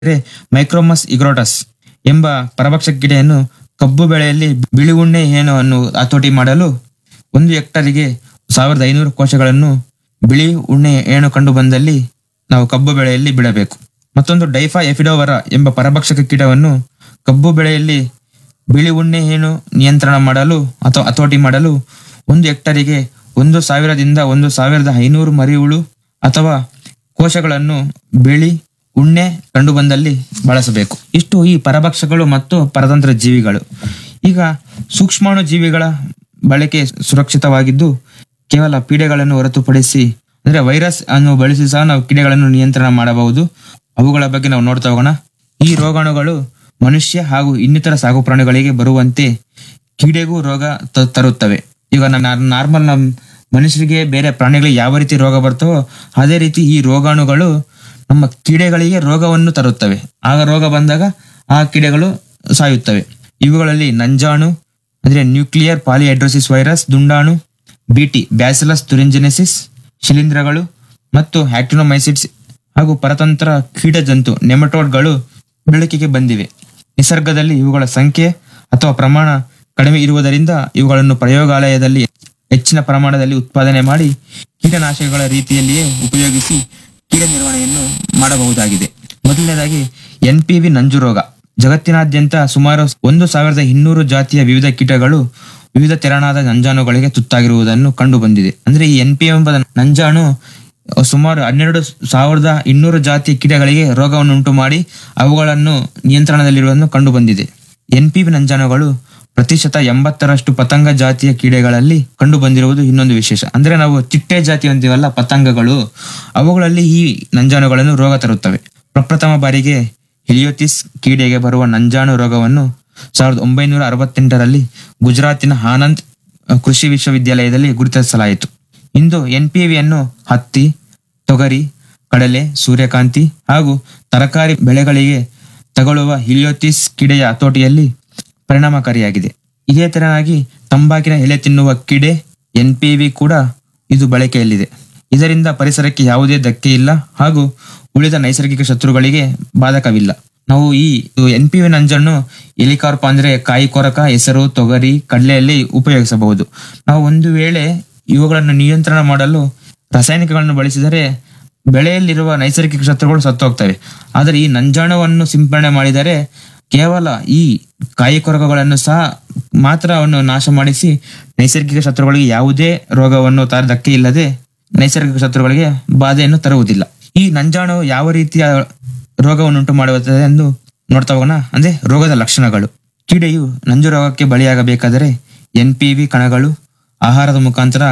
ಅಂದ್ರೆ ಮೈಕ್ರೋಮಸ್ ಇಗ್ರೋಟಸ್ ಎಂಬ ಪರಭಕ್ಷಕ ಕೀಡೆಯನ್ನು ಕಬ್ಬು ಬೆಳೆಯಲ್ಲಿ ಬಿಳಿ ಉಣ್ಣೆ ಹೇನುವನ್ನು ಹತೋಟಿ ಮಾಡಲು ಒಂದು ಹೆಕ್ಟರಿಗೆ ಸಾವಿರದ ಐನೂರು ಕೋಶಗಳನ್ನು ಬಿಳಿ ಉಣ್ಣೆ ಹೇನು ಕಂಡು ಬಂದಲ್ಲಿ ನಾವು ಕಬ್ಬು ಬೆಳೆಯಲ್ಲಿ ಬಿಡಬೇಕು ಮತ್ತೊಂದು ಡೈಫಾ ಎಫಿಡೋವರ ಎಂಬ ಪರಭಕ್ಷಕ ಕೀಟವನ್ನು ಕಬ್ಬು ಬೆಳೆಯಲ್ಲಿ ಬಿಳಿ ಉಣ್ಣೆ ಹೇನು ನಿಯಂತ್ರಣ ಮಾಡಲು ಅಥವಾ ಹತೋಟಿ ಮಾಡಲು ಒಂದು ಹೆಕ್ಟರಿಗೆ ಒಂದು ಸಾವಿರದಿಂದ ಒಂದು ಸಾವಿರದ ಐನೂರು ಮರಿಹುಳು ಅಥವಾ ಕೋಶಗಳನ್ನು ಬಿಳಿ ಉಣ್ಣೆ ಕಂಡು ಬಂದಲ್ಲಿ ಬಳಸಬೇಕು ಇಷ್ಟು ಈ ಪರಭಕ್ಷಗಳು ಮತ್ತು ಪರತಂತ್ರ ಜೀವಿಗಳು ಈಗ ಸೂಕ್ಷ್ಮಾಣು ಜೀವಿಗಳ ಬಳಕೆ ಸುರಕ್ಷಿತವಾಗಿದ್ದು ಕೇವಲ ಪೀಡೆಗಳನ್ನು ಹೊರತುಪಡಿಸಿ ಅಂದ್ರೆ ವೈರಸ್ ಅನ್ನು ಬಳಸಿ ಸಹ ನಾವು ಕೀಡೆಗಳನ್ನು ನಿಯಂತ್ರಣ ಮಾಡಬಹುದು ಅವುಗಳ ಬಗ್ಗೆ ನಾವು ನೋಡ್ತಾ ಹೋಗೋಣ ಈ ರೋಗಾಣುಗಳು ಮನುಷ್ಯ ಹಾಗೂ ಇನ್ನಿತರ ಸಾಕು ಪ್ರಾಣಿಗಳಿಗೆ ಬರುವಂತೆ ಕೀಡೆಗೂ ರೋಗ ತ- ತರುತ್ತವೆ ಈಗ ನಾರ್ಮಲ್ ನಮ್ ಮನುಷ್ಯರಿಗೆ ಬೇರೆ ಪ್ರಾಣಿಗಳಿಗೆ ಯಾವ ರೀತಿ ರೋಗ ಬರ್ತವೋ ಅದೇ ರೀತಿ ಈ ರೋಗಾಣುಗಳು ನಮ್ಮ ಕೀಡೆಗಳಿಗೆ ರೋಗವನ್ನು ತರುತ್ತವೆ ಆಗ ರೋಗ ಬಂದಾಗ ಆ ಕೀಡೆಗಳು ಸಾಯುತ್ತವೆ ಇವುಗಳಲ್ಲಿ ನಂಜಾಣು ಅಂದ್ರೆ ನ್ಯೂಕ್ಲಿಯರ್ ಪಾಲಿಹೈಡ್ರೋಸಿಸ್ ವೈರಸ್ ದುಂಡಾಣು ಬಿಟಿ ಬ್ಯಾಸಿಲಸ್ ತುರಿಂಜಿನೆಸಿಸ್ ಶಿಲೀಂಧ್ರಗಳು ಮತ್ತು ಆಕ್ಟಿನೋಮೈಸಿಟ್ಸ್ ಹಾಗೂ ಪರತಂತ್ರ ಕೀಟ ಜಂತು ನೆಮಟೋಡ್ಗಳು ಬೆಳಕಿಗೆ ಬಂದಿವೆ ನಿಸರ್ಗದಲ್ಲಿ ಇವುಗಳ ಸಂಖ್ಯೆ ಅಥವಾ ಪ್ರಮಾಣ ಕಡಿಮೆ ಇರುವುದರಿಂದ ಇವುಗಳನ್ನು ಪ್ರಯೋಗಾಲಯದಲ್ಲಿ ಹೆಚ್ಚಿನ ಪ್ರಮಾಣದಲ್ಲಿ ಉತ್ಪಾದನೆ ಮಾಡಿ ಕೀಟನಾಶಕಗಳ ರೀತಿಯಲ್ಲಿಯೇ ಉಪಯೋಗಿಸಿ ಕೀಟ ನಿರ್ವಹಣೆಯನ್ನು ಮಾಡಬಹುದಾಗಿದೆ ಮೊದಲನೇದಾಗಿ ಎನ್ ಪಿ ವಿ ನಂಜು ರೋಗ ಜಗತ್ತಿನಾದ್ಯಂತ ಸುಮಾರು ಒಂದು ಸಾವಿರದ ಇನ್ನೂರು ಜಾತಿಯ ವಿವಿಧ ಕೀಟಗಳು ವಿವಿಧ ತೆರನಾದ ನಂಜಾಣುಗಳಿಗೆ ತುತ್ತಾಗಿರುವುದನ್ನು ಕಂಡು ಬಂದಿದೆ ಅಂದ್ರೆ ಈ ಎನ್ ಪಿ ಎಂಬ ನಂಜಾಣು ಸುಮಾರು ಹನ್ನೆರಡು ಸಾವಿರದ ಇನ್ನೂರು ಜಾತಿಯ ಕೀಟಗಳಿಗೆ ರೋಗವನ್ನು ಉಂಟು ಮಾಡಿ ಅವುಗಳನ್ನು ನಿಯಂತ್ರಣದಲ್ಲಿರುವುದನ್ನು ಕಂಡು ಬಂದಿದೆ ಎನ್ ಪಿ ವಿ ನಂಜಾಣುಗಳು ಪ್ರತಿಶತ ಎಂಬತ್ತರಷ್ಟು ಪತಂಗ ಜಾತಿಯ ಕೀಡೆಗಳಲ್ಲಿ ಕಂಡು ಬಂದಿರುವುದು ಇನ್ನೊಂದು ವಿಶೇಷ ಅಂದ್ರೆ ನಾವು ಚಿಟ್ಟೆ ಜಾತಿ ಅಂತೀವಲ್ಲ ಪತಂಗಗಳು ಅವುಗಳಲ್ಲಿ ಈ ನಂಜಾಣುಗಳನ್ನು ರೋಗ ತರುತ್ತವೆ ಪ್ರಪ್ರಥಮ ಬಾರಿಗೆ ಹಿಲಿಯೋತಿಸ್ ಕೀಡೆಗೆ ಬರುವ ನಂಜಾಣು ರೋಗವನ್ನು ಸಾವಿರದ ಒಂಬೈನೂರ ಅರವತ್ತೆಂಟರಲ್ಲಿ ಗುಜರಾತಿನ ಆನಂದ್ ಅಹ್, ಕೃಷಿ ವಿಶ್ವವಿದ್ಯಾಲಯದಲ್ಲಿ ಗುರುತಿಸಲಾಯಿತು ಇಂದು ಎನ್ಪಿವಿಯನ್ನು ಹತ್ತಿ ತೊಗರಿ ಕಡಲೆ ಸೂರ್ಯಕಾಂತಿ ಹಾಗೂ ತರಕಾರಿ ಬೆಳೆಗಳಿಗೆ ತಗಲುವ ಹಿಲಿಯೋತಿಸ್ ಕೀಡೆಯ ಹತೋಟಿಯಲ್ಲಿ ಪರಿಣಾಮಕಾರಿಯಾಗಿದೆ ಇದೇ ತೆರನಾಗಿ ತಂಬಾಕಿನ ಎಲೆ ತಿನ್ನುವ ಕೀಡೆ ಎನ್ಪಿವಿ ಕೂಡ ಇದು ಬಳಕೆಯಲ್ಲಿದೆ ಇದರಿಂದ ಪರಿಸರಕ್ಕೆ ಯಾವುದೇ ಧಕ್ಕೆ ಇಲ್ಲ ಹಾಗೂ ಉಳಿದ ನೈಸರ್ಗಿಕ ಶತ್ರುಗಳಿಗೆ ಬಾಧಕವಿಲ್ಲ ನಾವು ಈ ಎನ್ ಪಿ ವಿ ನಂಜನ್ನು ಎಲಿಕಾರ್ಪ ಅಂದ್ರೆ ಕಾಯಿ ಕೊರಕ ಹೆಸರು ತೊಗರಿ ಕಡಲೆಯಲ್ಲಿ ಉಪಯೋಗಿಸಬಹುದು ನಾವು ಒಂದು ವೇಳೆ ಇವುಗಳನ್ನು ನಿಯಂತ್ರಣ ಮಾಡಲು ರಾಸಾಯನಿಕಗಳನ್ನು ಬಳಸಿದರೆ ಬೆಳೆಯಲ್ಲಿರುವ ನೈಸರ್ಗಿಕ ಶತ್ರುಗಳು ಸತ್ತೋಗ್ತವೆ ಆದರೆ ಈ ನಂಜಾಣುವನ್ನು ಸಿಂಪಡಣೆ ಮಾಡಿದರೆ ಕೇವಲ ಈ ಕಾಯಿ ಕೊರಕಗಳನ್ನು ಸಹ ಮಾತ್ರ ಅವನ್ನು ನಾಶ ಮಾಡಿಸಿ ನೈಸರ್ಗಿಕ ಶತ್ರುಗಳಿಗೆ ಯಾವುದೇ ರೋಗವನ್ನು ತರ ಧಕ್ಕೆ ಇಲ್ಲದೆ ನೈಸರ್ಗಿಕ ಶತ್ರುಗಳಿಗೆ ಬಾಧೆಯನ್ನು ತರುವುದಿಲ್ಲ ಈ ನಂಜಾಣು ಯಾವ ರೀತಿಯ ರೋಗವನ್ನುಂಟು ಮಾಡುತ್ತದೆ ಎಂದು ನೋಡ್ತಾ ಹೋಗೋಣ ಅಂದ್ರೆ ರೋಗದ ಲಕ್ಷಣಗಳು ಕೀಡೆಯು ನಂಜು ರೋಗಕ್ಕೆ ಬಲಿಯಾಗಬೇಕಾದರೆ ಎನ್ ಪಿ ವಿ ಕಣಗಳು ಆಹಾರದ ಮುಖಾಂತರ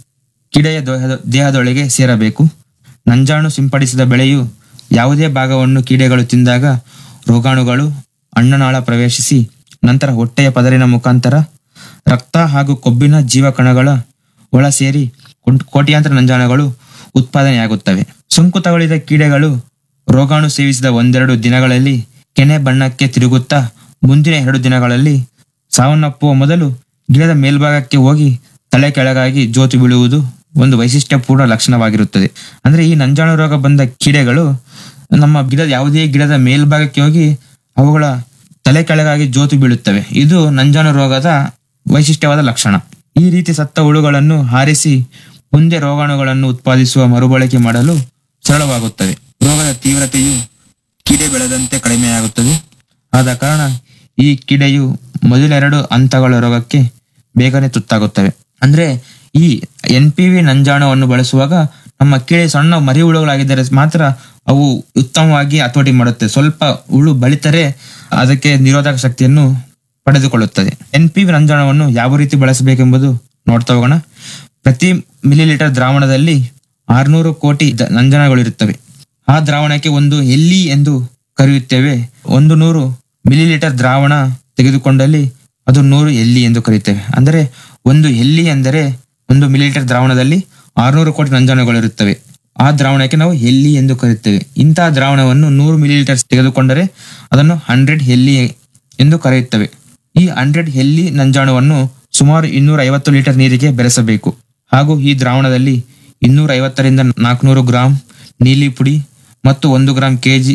ಕೀಡೆಯ ದೇಹದ- ದೇಹದೊಳಗೆ ಸೇರಬೇಕು ನಂಜಾಣು ಸಿಂಪಡಿಸಿದ ಬೆಳೆಯು ಯಾವುದೇ ಭಾಗವನ್ನು ಕೀಡೆಗಳು ತಿಂದಾಗ ರೋಗಾಣುಗಳು ಅನ್ನನಾಳ ಪ್ರವೇಶಿಸಿ ನಂತರ ಹೊಟ್ಟೆಯ ಪದರಿನ ಮುಖಾಂತರ ರಕ್ತ ಹಾಗೂ ಕೊಬ್ಬಿನ ಜೀವಕಣಗಳ ಒಳ ಸೇರಿ ಕೊಂಟ್- ಕೋಟ್ಯಾಂತರ ನಂಜಾಣುಗಳು ಉತ್ಪಾದನೆಯಾಗುತ್ತವೆ ಸೋಂಕು ತಗುಲಿದ ಕೀಡೆಗಳು ರೋಗಾಣು ಸೇವಿಸಿದ ಒಂದೆರಡು ದಿನಗಳಲ್ಲಿ ಕೆನೆ ಬಣ್ಣಕ್ಕೆ ತಿರುಗುತ್ತಾ ಮುಂದಿನ ಎರಡು ದಿನಗಳಲ್ಲಿ ಸಾವನ್ನಪ್ಪುವ ಮೊದಲು ಗಿಡದ ಮೇಲ್ಭಾಗಕ್ಕೆ ಹೋಗಿ ತಲೆ ಕೆಳಗಾಗಿ ಜೋತು ಬೀಳುವುದು ಒಂದು ವೈಶಿಷ್ಟ್ಯಪೂರ್ಣ ಲಕ್ಷಣವಾಗಿರುತ್ತದೆ ಅಂದ್ರೆ ಈ ನಂಜಾಣು ರೋಗ ಬಂದ ಕೀಡೆಗಳು ನಮ್ಮ ಗಿಡದ ಯಾವುದೇ ಗಿಡದ ಮೇಲ್ಭಾಗಕ್ಕೆ ಹೋಗಿ ಅವುಗಳ ತಲೆ ಕೆಳಗಾಗಿ ಜೋತು ಬೀಳುತ್ತವೆ ಇದು ನಂಜಾಣು ರೋಗದ ವೈಶಿಷ್ಟ್ಯವಾದ ಲಕ್ಷಣ ಈ ರೀತಿ ಸತ್ತ ಹುಳುಗಳನ್ನು ಹಾರಿಸಿ ಮುಂದೆ ರೋಗಾಣುಗಳನ್ನು ಉತ್ಪಾದಿಸುವ ಮರುಬಳಕೆ ಮಾಡಲು ಸರಳವಾಗುತ್ತದೆ ರೋಗದ ತೀವ್ರತೆಯು ಕೀಡೆ ಬೆಳೆದಂತೆ ಕಡಿಮೆಯಾಗುತ್ತದೆ ಆದ ಕಾರಣ ಈ ಕೀಡೆಯು ಮೊದಲೆರಡು ಹಂತಗಳ ರೋಗಕ್ಕೆ ಬೇಗನೆ ತುತ್ತಾಗುತ್ತವೆ ಅಂದ್ರೆ ಈ ಎನ್ ಪಿ ವಿ ನಂಜಾಣುವನ್ನು ಬಳಸುವಾಗ ನಮ್ಮ ಕೀಡೆ ಸಣ್ಣ ಮರಿ ಹುಳುಗಳಾಗಿದ್ದರೆ ಮಾತ್ರ ಅವು ಉತ್ತಮವಾಗಿ ಹತೋಟಿ ಮಾಡುತ್ತೆ ಸ್ವಲ್ಪ ಹುಳು ಬಳಿತರೆ ಅದಕ್ಕೆ ನಿರೋಧಕ ಶಕ್ತಿಯನ್ನು ಪಡೆದುಕೊಳ್ಳುತ್ತದೆ ಎನ್ ಪಿ ವಿ ನಂಜಾಣುವನ್ನು ಯಾವ ರೀತಿ ಬಳಸಬೇಕೆಂಬುದು ನೋಡ್ತಾ ಹೋಗೋಣ ಪ್ರತಿ ಮಿಲಿಲೀಟರ್ ದ್ರಾವಣದಲ್ಲಿ ಆರ್ನೂರು ಕೋಟಿ ದ- ನಂಜಾಣುಗಳಿರುತ್ತವೆ ಆ ದ್ರಾವಣಕ್ಕೆ ಒಂದು ಎಲ್ಲಿ ಎಂದು ಕರೆಯುತ್ತೇವೆ ಒಂದು ನೂರು ಮಿಲಿಲೀಟರ್ ದ್ರಾವಣ ತೆಗೆದುಕೊಂಡಲ್ಲಿ ಅದು ನೂರು ಎಲ್ಲಿ ಎಂದು ಕರೆಯುತ್ತೇವೆ ಅಂದರೆ ಒಂದು ಎಲ್ಲಿ ಎಂದರೆ ಒಂದು ಮಿಲಿಲೀಟರ್ ದ್ರಾವಣದಲ್ಲಿ ಆರ್ನೂರು ಕೋಟಿ ನಂಜಾಣುಗಳಿರುತ್ತವೆ ಆ ದ್ರಾವಣಕ್ಕೆ ನಾವು ಎಲ್ಲಿ ಎಂದು ಕರೆಯುತ್ತೇವೆ ಇಂತಹ ದ್ರಾವಣವನ್ನು ನೂರು ಮಿಲಿಲೀಟರ್ ತೆಗೆದುಕೊಂಡರೆ ಅದನ್ನು ಹಂಡ್ರೆಡ್ ಎಲ್ಲಿ ಎಂದು ಕರೆಯುತ್ತವೆ ಈ ಹಂಡ್ರೆಡ್ ಎಲ್ಲಿ ನಂಜಾಣುವನ್ನು ಸುಮಾರು ಇನ್ನೂರ ಐವತ್ತು ಲೀಟರ್ ನೀರಿಗೆ ಬೆರೆಸಬೇಕು ಹಾಗೂ ಈ ದ್ರಾವಣದಲ್ಲಿ ಇನ್ನೂರ ಐವತ್ತರಿಂದ ನಾಲ್ಕುನೂರು ಗ್ರಾಂ ನೀಲಿ ಪುಡಿ ಮತ್ತು ಒಂದು ಗ್ರಾಂ ಕೆಜಿ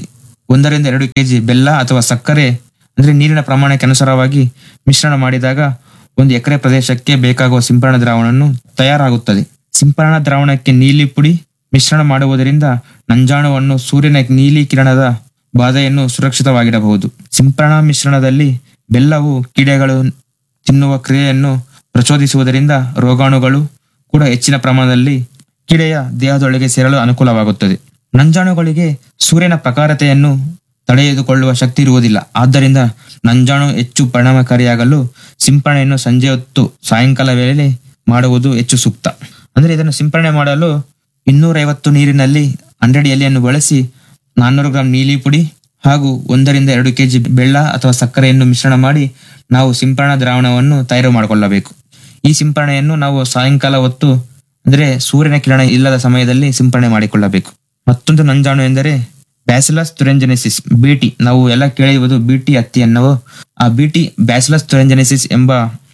ಒಂದರಿಂದ ಎರಡು ಕೆಜಿ ಬೆಲ್ಲ ಅಥವಾ ಸಕ್ಕರೆ ಅಂದ್ರೆ ನೀರಿನ ಪ್ರಮಾಣಕ್ಕೆ ಅನುಸಾರವಾಗಿ ಮಿಶ್ರಣ ಮಾಡಿದಾಗ ಒಂದು ಎಕರೆ ಪ್ರದೇಶಕ್ಕೆ ಬೇಕಾಗುವ ಸಿಂಪರಣಾ ದ್ರಾವಣವನ್ನು ತಯಾರಾಗುತ್ತದೆ ಸಿಂಪರಣಾ ದ್ರಾವಣಕ್ಕೆ ನೀಲಿ ಪುಡಿ ಮಿಶ್ರಣ ಮಾಡುವುದರಿಂದ ನಂಜಾಣುವನ್ನು ಸೂರ್ಯನ ನೀಲಿ ಕಿರಣದ ಬಾಧೆಯನ್ನು ಸುರಕ್ಷಿತವಾಗಿಡಬಹುದು ಸಿಂಪರಣಾ ಮಿಶ್ರಣದಲ್ಲಿ ಬೆಲ್ಲವು ಕೀಡೆಗಳು ತಿನ್ನುವ ಕ್ರಿಯೆಯನ್ನು ಪ್ರಚೋದಿಸುವುದರಿಂದ ರೋಗಾಣುಗಳು ಕೂಡ ಹೆಚ್ಚಿನ ಪ್ರಮಾಣದಲ್ಲಿ ಕೀಡೆಯ ದೇಹದೊಳಗೆ ಸೇರಲು ಅನುಕೂಲವಾಗುತ್ತದೆ ನಂಜಾಣುಗಳಿಗೆ ಸೂರ್ಯನ ಪ್ರಖರತೆಯನ್ನು ತಡೆದುಕೊಳ್ಳುವ ಶಕ್ತಿ ಇರುವುದಿಲ್ಲ ಆದ್ದರಿಂದ ನಂಜಾಣು ಹೆಚ್ಚು ಪರಿಣಾಮಕಾರಿಯಾಗಲು ಸಿಂಪರಣೆಯನ್ನು ಸಂಜೆ ಹೊತ್ತು ಸಾಯಂಕಾಲ ವೇಳೆ ಮಾಡುವುದು ಹೆಚ್ಚು ಸೂಕ್ತ ಅಂದ್ರೆ ಇದನ್ನು ಸಿಂಪರಣೆ ಮಾಡಲು ಇನ್ನೂರೈವತ್ತು ನೀರಿನಲ್ಲಿ ಹಂಡ್ರೆಡ್ ಎಲೆಯನ್ನು ಬಳಸಿ ನಾನ್ನೂರು ಗ್ರಾಂ ನೀಲಿ ಪುಡಿ ಹಾಗೂ ಒಂದರಿಂದ ಎರಡು ಕೆಜಿ ಬೆಲ್ಲ ಅಥವಾ ಸಕ್ಕರೆಯನ್ನು ಮಿಶ್ರಣ ಮಾಡಿ ನಾವು ಸಿಂಪರಣಾ ದ್ರಾವಣವನ್ನು ತಯಾರು ಮಾಡಿಕೊಳ್ಳಬೇಕು ಈ ಸಿಂಪರಣೆಯನ್ನು ನಾವು ಸಾಯಂಕಾಲ ಹೊತ್ತು ಅಂದ್ರೆ ಸೂರ್ಯನ ಕಿರಣ ಇಲ್ಲದ ಸಮಯದಲ್ಲಿ ಸಿಂಪರಣೆ ಮಾಡಿಕೊಳ್ಳಬೇಕು ಮತ್ತೊಂದು ನಂಜಾಣು ಎಂದರೆ ಬ್ಯಾಸಿಲಸ್ ತುರೆಂಜೆನೆಸಿಸ್ ಬಿಟಿ ನಾವು ಎಲ್ಲ ಕೇಳಿರುವುದು ಬಿಟಿ ಹತ್ತಿ ಅನ್ನೋ ಆ ಬಿಟಿ ಬ್ಯಾಸಿಲಸ್ ತುರೆಂಜೆನೆಸಿಸ್ ಎಂಬ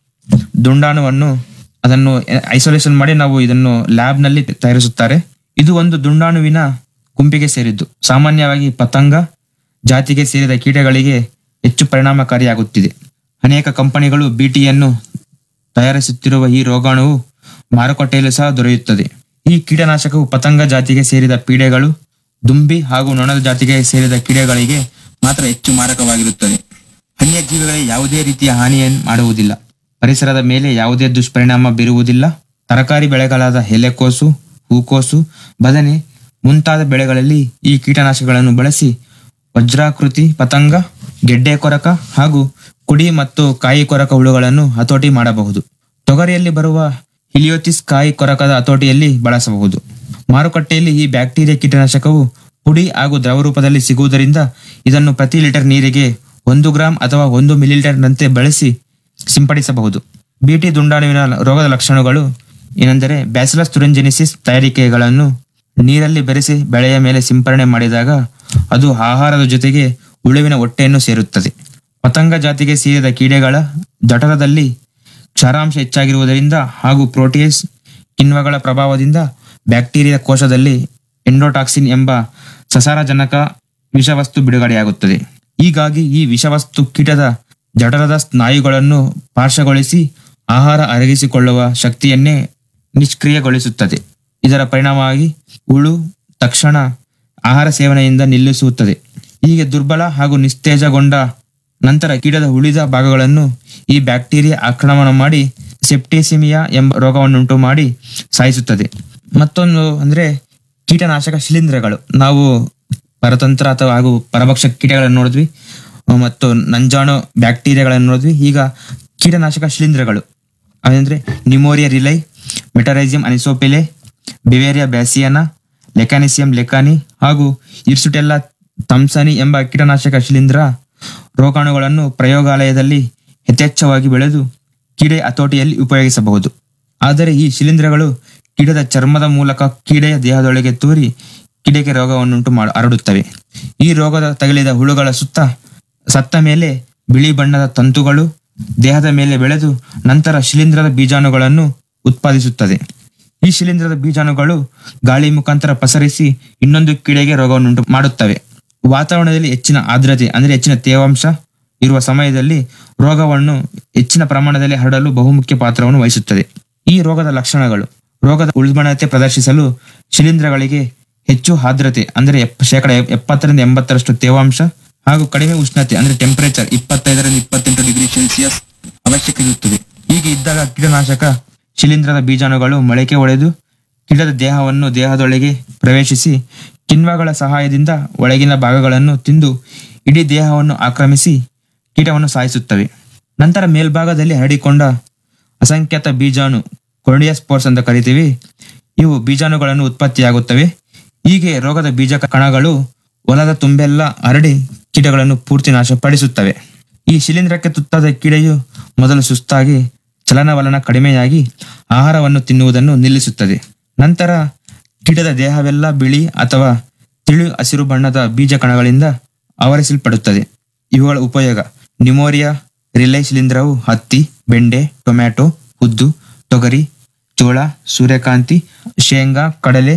ದುಂಡಾಣುವನ್ನು ಅದನ್ನು ಐಸೋಲೇಷನ್ ಮಾಡಿ ನಾವು ಇದನ್ನು ಲ್ಯಾಬ್ ನಲ್ಲಿ ತಯಾರಿಸುತ್ತಾರೆ ಇದು ಒಂದು ದುಂಡಾಣುವಿನ ಗುಂಪಿಗೆ ಸೇರಿದ್ದು ಸಾಮಾನ್ಯವಾಗಿ ಪತಂಗ ಜಾತಿಗೆ ಸೇರಿದ ಕೀಟಗಳಿಗೆ ಹೆಚ್ಚು ಪರಿಣಾಮಕಾರಿಯಾಗುತ್ತಿದೆ ಅನೇಕ ಕಂಪನಿಗಳು ಬಿಟಿಯನ್ನು ತಯಾರಿಸುತ್ತಿರುವ ಈ ರೋಗಾಣುವು ಮಾರುಕಟ್ಟೆಯಲ್ಲೂ ಸಹ ದೊರೆಯುತ್ತದೆ ಈ ಕೀಟನಾಶಕವು ಪತಂಗ ಜಾತಿಗೆ ಸೇರಿದ ಪೀಡೆಗಳು ದುಂಬಿ ಹಾಗೂ ನೊಣದ ಜಾತಿಗೆ ಸೇರಿದ ಕೀಡೆಗಳಿಗೆ ಮಾತ್ರ ಹೆಚ್ಚು ಮಾರಕವಾಗಿರುತ್ತದೆ ಅನ್ಯ ಜೀವಿಗಳಿಗೆ ಯಾವುದೇ ರೀತಿಯ ಹಾನಿಯನ್ನು ಮಾಡುವುದಿಲ್ಲ ಪರಿಸರದ ಮೇಲೆ ಯಾವುದೇ ದುಷ್ಪರಿಣಾಮ ಬೀರುವುದಿಲ್ಲ ತರಕಾರಿ ಬೆಳೆಗಳಾದ ಎಲೆಕೋಸು ಹೂಕೋಸು ಬದನೆ ಮುಂತಾದ ಬೆಳೆಗಳಲ್ಲಿ ಈ ಕೀಟನಾಶಕಗಳನ್ನು ಬಳಸಿ ವಜ್ರಾಕೃತಿ ಪತಂಗ ಗೆಡ್ಡೆ ಕೊರಕ ಹಾಗೂ ಕುಡಿ ಮತ್ತು ಕಾಯಿ ಕೊರಕ ಹುಳುಗಳನ್ನು ಹತೋಟಿ ಮಾಡಬಹುದು ತೊಗರಿಯಲ್ಲಿ ಬರುವ ಹಿಲಿಯೋತಿಸ್ ಕಾಯಿ ಕೊರಕದ ಹತೋಟಿಯಲ್ಲಿ ಬಳಸಬಹುದು ಮಾರುಕಟ್ಟೆಯಲ್ಲಿ ಈ ಬ್ಯಾಕ್ಟೀರಿಯಾ ಕೀಟನಾಶಕವು ಪುಡಿ ಹಾಗೂ ದ್ರವ ರೂಪದಲ್ಲಿ ಸಿಗುವುದರಿಂದ ಇದನ್ನು ಪ್ರತಿ ಲೀಟರ್ ನೀರಿಗೆ ಒಂದು ಗ್ರಾಂ ಅಥವಾ ಒಂದು ಮಿಲಿಲೀಟರ್ನಂತೆ ಬಳಸಿ ಸಿಂಪಡಿಸಬಹುದು ಬಿಟಿ ದುಂಡಾಣುವಿನ ರೋಗದ ಲಕ್ಷಣಗಳು ಏನೆಂದರೆ ಬ್ಯಾಸಿಲಸ್ ತುರೆಂಜೆನಿಸಿಸ್ ತಯಾರಿಕೆಗಳನ್ನು ನೀರಲ್ಲಿ ಬೆರೆಸಿ ಬೆಳೆಯ ಮೇಲೆ ಸಿಂಪರಣೆ ಮಾಡಿದಾಗ ಅದು ಆಹಾರದ ಜೊತೆಗೆ ಹುಳುವಿನ ಹೊಟ್ಟೆಯನ್ನು ಸೇರುತ್ತದೆ ಪತಂಗ ಜಾತಿಗೆ ಸೇರಿದ ಕೀಡೆಗಳ ಜಠರದಲ್ಲಿ ಕ್ಷಾರಾಂಶ ಹೆಚ್ಚಾಗಿರುವುದರಿಂದ ಹಾಗೂ ಪ್ರೋಟೀಸ್ ಕಿಣ್ವಗಳ ಪ್ರಭಾವದಿಂದ ಬ್ಯಾಕ್ಟೀರಿಯಾ ಕೋಶದಲ್ಲಿ ಎಂಡೋಟಾಕ್ಸಿನ್ ಎಂಬ ಸಸಾರಜನಕ ವಿಷವಸ್ತು ಬಿಡುಗಡೆಯಾಗುತ್ತದೆ ಹೀಗಾಗಿ ಈ ವಿಷವಸ್ತು ಕೀಟದ ಜಠರದ ಸ್ನಾಯುಗಳನ್ನು ಪಾರ್ಶ್ವಗೊಳಿಸಿ ಆಹಾರ ಅರಗಿಸಿಕೊಳ್ಳುವ ಶಕ್ತಿಯನ್ನೇ ನಿಷ್ಕ್ರಿಯಗೊಳಿಸುತ್ತದೆ ಇದರ ಪರಿಣಾಮವಾಗಿ ಹುಳು ತಕ್ಷಣ ಆಹಾರ ಸೇವನೆಯಿಂದ ನಿಲ್ಲಿಸುತ್ತದೆ ಹೀಗೆ ದುರ್ಬಲ ಹಾಗೂ ನಿಸ್ತೇಜಗೊಂಡ ನಂತರ ಕೀಟದ ಉಳಿದ ಭಾಗಗಳನ್ನು ಈ ಬ್ಯಾಕ್ಟೀರಿಯಾ ಆಕ್ರಮಣ ಮಾಡಿ ಸೆಪ್ಟಿಸಿಮಿಯಾ ಎಂಬ ರೋಗವನ್ನುಂಟು ಮಾಡಿ ಸಾಯಿಸುತ್ತದೆ ಮತ್ತೊಂದು ಅಂದ್ರೆ ಕೀಟನಾಶಕ ಶಿಲೀಂಧ್ರಗಳು ನಾವು ಪರತಂತ್ರ ಅಥವಾ ಹಾಗೂ ಪರಭಕ್ಷ ಕೀಟಗಳನ್ನು ನೋಡಿದ್ವಿ ಮತ್ತು ನಂಜಾಣು ಬ್ಯಾಕ್ಟೀರಿಯಾಗಳನ್ನು ನೋಡಿದ್ವಿ ಈಗ ಕೀಟನಾಶಕ ಶಿಲೀಂಧ್ರಗಳು ಅದಂದ್ರೆ nomuraea rileyi metarhizium anisopliae beauveria bassiana lecanicillium lecanii ಹಾಗೂ ಇರ್ಸುಟೆಲ್ಲಾ ಥಂಸನಿ ಎಂಬ ಕೀಟನಾಶಕ ಶಿಲೀಂಧ್ರ ರೋಗಾಣುಗಳನ್ನು ಪ್ರಯೋಗಾಲಯದಲ್ಲಿ ಯಥೇಚ್ಛವಾಗಿ ಬೆಳೆದು ಕೀಡೆ ಹತೋಟಿಯಲ್ಲಿ ಉಪಯೋಗಿಸಬಹುದು ಆದರೆ ಈ ಶಿಲೀಂಧ್ರಗಳು ಕೀಟದ ಚರ್ಮದ ಮೂಲಕ ಕೀಡೆಯ ದೇಹದೊಳಗೆ ತೂರಿ ಕೀಡೆಗೆ ರೋಗವನ್ನುಂಟು ಮಾಡ ಹರಡುತ್ತವೆ ಈ ರೋಗದ ತಗುಲಿದ ಹುಳುಗಳ ಸುತ್ತ ಸತ್ತ ಮೇಲೆ ಬಿಳಿ ಬಣ್ಣದ ತಂತುಗಳು ದೇಹದ ಮೇಲೆ ಬೆಳೆದು ನಂತರ ಶಿಲೀಂಧ್ರದ ಬೀಜಾಣುಗಳನ್ನು ಉತ್ಪಾದಿಸುತ್ತದೆ ಈ ಶಿಲೀಂಧ್ರದ ಬೀಜಾಣುಗಳು ಗಾಳಿ ಮುಖಾಂತರ ಪಸರಿಸಿ ಇನ್ನೊಂದು ಕೀಡೆಗೆ ರೋಗವನ್ನುಂಟು ಮಾಡುತ್ತವೆ ವಾತಾವರಣದಲ್ಲಿ ಹೆಚ್ಚಿನ ಆರ್ದ್ರತೆ ಅಂದ್ರೆ ಹೆಚ್ಚಿನ ತೇವಾಂಶ ಇರುವ ಸಮಯದಲ್ಲಿ ರೋಗವನ್ನು ಹೆಚ್ಚಿನ ಪ್ರಮಾಣದಲ್ಲಿ ಹರಡಲು ಬಹುಮುಖ್ಯ ಪಾತ್ರವನ್ನು ವಹಿಸುತ್ತದೆ ಈ ರೋಗದ ಲಕ್ಷಣಗಳು ರೋಗದ ಉಲ್ಬಣತೆ ಪ್ರದರ್ಶಿಸಲು ಶಿಲೀಂಧ್ರಗಳಿಗೆ ಹೆಚ್ಚು ಆರ್ದ್ರತೆ ಅಂದ್ರೆ ಎಪ್- ಶೇಕಡ ಎಪ್- ಎಪ್ಪತ್ತರಿಂದ ಎಂಬತ್ತರಷ್ಟು ತೇವಾಂಶ ಹಾಗೂ ಕಡಿಮೆ ಉಷ್ಣತೆ ಅಂದ್ರೆ ಟೆಂಪರೇಚರ್ ಇಪ್ಪತ್ತೈದರಿಂದ ಇಪ್ಪತ್ತೆಂಟು ಡಿಗ್ರಿ ಸೆಲ್ಸಿಯಸ್ ಅವಶ್ಯಕ ಇರುತ್ತದೆ ಹೀಗೆ ಇದ್ದಾಗ ಕೀಟನಾಶಕ ಶಿಲೀಂಧ್ರದ ಬೀಜಾಣುಗಳು ಮೊಳಕೆ ಒಡೆದು ಕೀಟದ ದೇಹವನ್ನು ದೇಹದೊಳಗೆ ಪ್ರವೇಶಿಸಿ ಕಿಣ್ವಗಳ ಸಹಾಯದಿಂದ ಒಳಗಿನ ಭಾಗಗಳನ್ನು ತಿಂದು ಇಡೀ ದೇಹವನ್ನು ಆಕ್ರಮಿಸಿ ಕೀಟವನ್ನು ಸಾಯಿಸುತ್ತವೆ ನಂತರ ಮೇಲ್ಭಾಗದಲ್ಲಿ ಹರಡಿಕೊಂಡ ಅಸಂಖ್ಯಾತ ಬೀಜಾಣು ಕೊರ್ಡಿಯಾಸ್ಪೋರ್ಸ್ ಅಂತ ಕರಿತೀವಿ ಇವು ಬೀಜಾಣುಗಳನ್ನು ಉತ್ಪತ್ತಿಯಾಗುತ್ತವೆ ಹೀಗೆ ರೋಗದ ಬೀಜ ಕಣಗಳು ಹೊಲದ ತುಂಬೆಲ್ಲ ಹರಡಿ ಕೀಟಗಳನ್ನು ಪೂರ್ತಿ ನಾಶಪಡಿಸುತ್ತವೆ ಈ ಶಿಲೀಂಧ್ರಕ್ಕೆ ತುತ್ತಾದ ಕೀಡೆಯು ಮೊದಲು ಸುಸ್ತಾಗಿ ಚಲನವಲನ ಕಡಿಮೆಯಾಗಿ ಆಹಾರವನ್ನು ತಿನ್ನುವುದನ್ನು ನಿಲ್ಲಿಸುತ್ತದೆ ನಂತರ ಕೀಟದ ದೇಹವೆಲ್ಲ ಬಿಳಿ ಅಥವಾ ತಿಳಿ ಹಸಿರು ಬಣ್ಣದ ಬೀಜ ಕಣಗಳಿಂದ ಆವರಿಸಲ್ಪಡುತ್ತದೆ ಇವುಗಳ ಉಪಯೋಗ ನ್ಯೂಮೋರಿಯಾ ರಿಲೈ ಶಿಲೀಂಧ್ರವು ಹತ್ತಿ ಬೆಂಡೆ ಟೊಮ್ಯಾಟೊ ಉದ್ದು ತೊಗರಿ ಜೋಳ ಸೂರ್ಯಕಾಂತಿ ಶೇಂಗಾ ಕಡಲೆ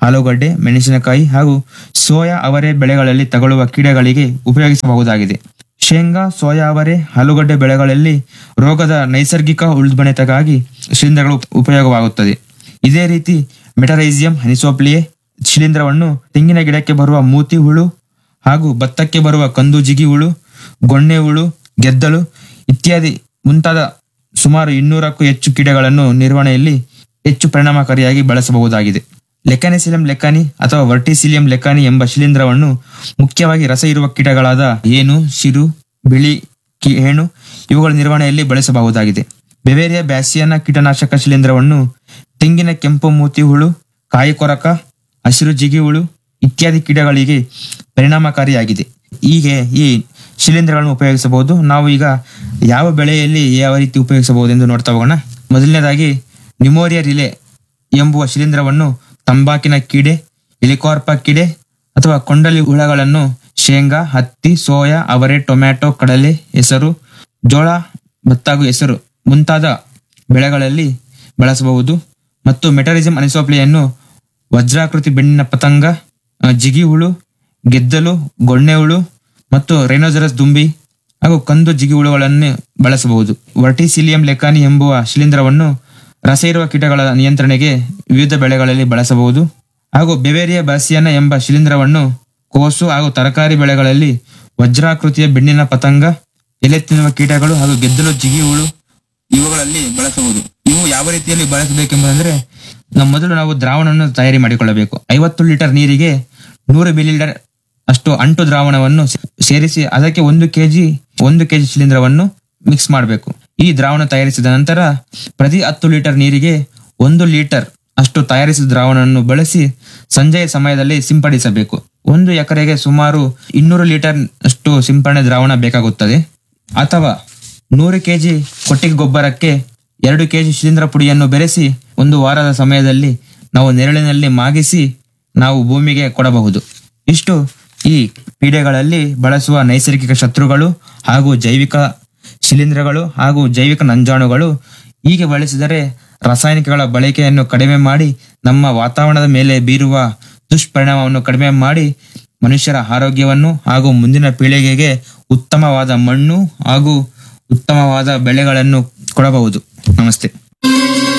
ಆಲೂಗಡ್ಡೆ ಮೆಣಸಿನಕಾಯಿ ಹಾಗೂ ಸೋಯಾ ಅವರೆ ಬೆಳೆಗಳಲ್ಲಿ ತಗುಲುವ ಕೀಡೆಗಳಿಗೆ ಉಪಯೋಗಿಸಬಹುದಾಗಿದೆ ಶೇಂಗಾ ಸೋಯಾ ಅವರೆ ಆಲೂಗಡ್ಡೆ ಬೆಳೆಗಳಲ್ಲಿ ರೋಗದ ನೈಸರ್ಗಿಕ ಉಳ್ಬಣತೆಗಾಗಿ ಶಿಲೀಂಧ್ರಗಳು ಉಪಯೋಗವಾಗುತ್ತದೆ ಇದೇ ರೀತಿ ಮೆಟರೈಸಿಯಂ ಅನಿಸೋಪ್ಲಿಯೆ ಶಿಲೀಂಧ್ರವನ್ನು ತೆಂಗಿನ ಗಿಡಕ್ಕೆ ಬರುವ ಮೂತಿ ಹುಳು ಹಾಗೂ ಭತ್ತಕ್ಕೆ ಬರುವ ಕಂದು ಜಿಗಿ ಹುಳು ಗೊಣ್ಣೆ ಹುಳು ಗೆದ್ದಲು ಇತ್ಯಾದಿ ಮುಂತಾದ ಸುಮಾರು ಇನ್ನೂರಕ್ಕೂ ಹೆಚ್ಚು ಕೀಟಗಳನ್ನು ನಿರ್ವಹಣೆಯಲ್ಲಿ ಹೆಚ್ಚು ಪರಿಣಾಮಕಾರಿಯಾಗಿ ಬಳಸಬಹುದಾಗಿದೆ ಲೆಕಾನಿಸಿಲಿಯಂ ಲೆಕಾನಿ ಅಥವಾ ವರ್ಟಿಸಿಲಿಯಂ ಲೆಕಾನಿ ಎಂಬ ಶಿಲೀಂಧ್ರವನ್ನು ಮುಖ್ಯವಾಗಿ ರಸ ಇರುವ ಕೀಟಗಳಾದ ಏನು ಶಿರು ಬಿಳಿ ಕಿ- ಹೇಣು ಇವುಗಳ ನಿರ್ವಹಣೆಯಲ್ಲಿ ಬಳಸಬಹುದಾಗಿದೆ ಬೆವೇರಿಯಾ ಬ್ಯಾಸಿಯನ ಕೀಟನಾಶಕ ಶಿಲೀಂಧ್ರವನ್ನು ತೆಂಗಿನ ಕೆಂಪು ಮೂತಿ ಹುಳು ಕಾಯಿ ಕೊರಕ ಹಸಿರು ಜಿಗಿ ಹುಳು ಇತ್ಯಾದಿ ಕೀಟಗಳಿಗೆ ಪರಿಣಾಮಕಾರಿಯಾಗಿದೆ ಹೀಗೆ ಈ ಶಿಲೀಂಧ್ರಗಳನ್ನು ಉಪಯೋಗಿಸಬಹುದು ನಾವು ಈಗ ಯಾವ ಬೆಳೆಯಲ್ಲಿ ಯಾವ ರೀತಿ ಉಪಯೋಗಿಸಬಹುದು ಎಂದು ನೋಡ್ತಾ ಹೋಗೋಣ ಮೊದಲನೇದಾಗಿ ನಿಮೋರಿಯಾ ರಿಲೆ ಎಂಬುವ ಶಿಲೀಂಧ್ರವನ್ನು ತಂಬಾಕಿನ ಕೀಡೆ ಎಲಿಕಾರ್ಪ ಕೀಡೆ ಅಥವಾ ಕೊಂಡಲಿ ಹುಳಗಳನ್ನು ಶೇಂಗಾ ಹತ್ತಿ ಸೋಯಾ ಅವರೆ ಟೊಮ್ಯಾಟೊ ಕಡಲೆ ಹೆಸರು ಜೋಳ ಭತ್ತ ಹಾಗೂ ಹೆಸರು ಮುಂತಾದ ಬೆಳೆಗಳಲ್ಲಿ ಬಳಸಬಹುದು ಮತ್ತು ಮೆಟರಿಸಮ್ ಅನಿಸೋಪ್ಲಿಯನ್ನು ವಜ್ರಾಕೃತಿ ಬೆಣ್ಣಿನ ಪತಂಗ ಆ, ಜಿಗಿ ಹುಳು ಗೆದ್ದಲು ಗೊಣ್ಣೆ ಹುಳು ಮತ್ತು ರೈನೋಜರಸ್ ದುಂಬಿ ಹಾಗೂ ಕಂದು ಜಿಗಿ ಹುಳುಗಳನ್ನು ಬಳಸಬಹುದು ವರ್ಟಿಸಿಲಿಯಂ ಲೆಕಾನಿ ಎಂಬುವ ಶಿಲೀಂಧ್ರವನ್ನು ರಸ ಇರುವ ಕೀಟಗಳ ನಿಯಂತ್ರಣೆಗೆ ವಿವಿಧ ಬೆಳೆಗಳಲ್ಲಿ ಬಳಸಬಹುದು ಹಾಗೂ ಬೆವೇರಿಯಾ ಬಾಸಿಯಾನ ಎಂಬ ಶಿಲೀಂಧ್ರವನ್ನು ಕೋಸು ಹಾಗೂ ತರಕಾರಿ ಬೆಳೆಗಳಲ್ಲಿ ವಜ್ರಾಕೃತಿಯ ಬೆಣ್ಣಿನ ಪತಂಗ ಎಲೆ ತಿನ್ನುವ ಕೀಟಗಳು ಹಾಗೂ ಗೆದ್ದಲು ಜಿಗಿ ಹುಳು ಇವುಗಳಲ್ಲಿ ಬಳಸಬಹುದು ಇವು ಯಾವ ರೀತಿಯಲ್ಲಿ ಬಳಸಬೇಕೆಂಬುದಂದ್ರೆ ನಾವು ಮೊದಲು ನಾವು ದ್ರಾವಣವನ್ನು ತಯಾರಿ ಮಾಡಿಕೊಳ್ಳಬೇಕು ಐವತ್ತು ಲೀಟರ್ ನೀರಿಗೆ ನೂರು ಮಿಲಿಲೀಟರ್ ಅಷ್ಟು ಅಂಟು ದ್ರಾವಣವನ್ನು ಸೇ- ಸೇರಿಸಿ ಅದಕ್ಕೆ ಒಂದು ಕೆಜಿ ಒಂದು ಕೆಜಿ ಶಿಲೀಂಧ್ರವನ್ನು ಮಿಕ್ಸ್ ಮಾಡಬೇಕು ಈ ದ್ರಾವಣ ತಯಾರಿಸಿದ ನಂತರ ಪ್ರತಿ ಹತ್ತು ಲೀಟರ್ ನೀರಿಗೆ ಒಂದು ಲೀಟರ್ ಅಷ್ಟು ತಯಾರಿಸಿದ ದ್ರಾವಣವನ್ನು ಬಳಸಿ ಸಂಜೆಯ ಸಮಯದಲ್ಲಿ ಸಿಂಪಡಿಸಬೇಕು ಒಂದು ಎಕರೆಗೆ ಸುಮಾರು ಇನ್ನೂರು ಲೀಟರ್ ಅಷ್ಟು ಸಿಂಪಡಣೆ ದ್ರಾವಣ ಬೇಕಾಗುತ್ತದೆ ಅಥವಾ ನೂರು ಕೆಜಿ ಕೊಟ್ಟಿಗೆ ಗೊಬ್ಬರಕ್ಕೆ ಎರಡು ಕೆಜಿ ಶಿಲೀಂಧ್ರ ಪುಡಿಯನ್ನು ಬೆರೆಸಿ ಒಂದು ವಾರದ ಸಮಯದಲ್ಲಿ ನಾವು ನೆರಳಿನಲ್ಲಿ ಮಾಗಿಸಿ ನಾವು ಭೂಮಿಗೆ ಕೊಡಬಹುದು ಇಷ್ಟು ಈ ಪೀಡೆಗಳಲ್ಲಿ ಬಳಸುವ ನೈಸರ್ಗಿಕ ಶತ್ರುಗಳು ಹಾಗೂ ಜೈವಿಕ ಶಿಲೀಂಧ್ರಗಳು ಹಾಗೂ ಜೈವಿಕ ನಂಜಾಣುಗಳು ಹೀಗೆ ಬಳಸಿದರೆ ರಾಸಾಯನಿಕಗಳ ಬಳಕೆಯನ್ನು ಕಡಿಮೆ ಮಾಡಿ ನಮ್ಮ ವಾತಾವರಣದ ಮೇಲೆ ಬೀರುವ ದುಷ್ಪರಿಣಾಮವನ್ನು ಕಡಿಮೆ ಮಾಡಿ ಮನುಷ್ಯರ ಆರೋಗ್ಯವನ್ನು ಹಾಗೂ ಮುಂದಿನ ಪೀಳಿಗೆಗೆ ಉತ್ತಮವಾದ ಮಣ್ಣು ಹಾಗೂ ಉತ್ತಮವಾದ ಬೆಳೆಗಳನ್ನು ಕೊಡಬಹುದು ನಮಸ್ತೆ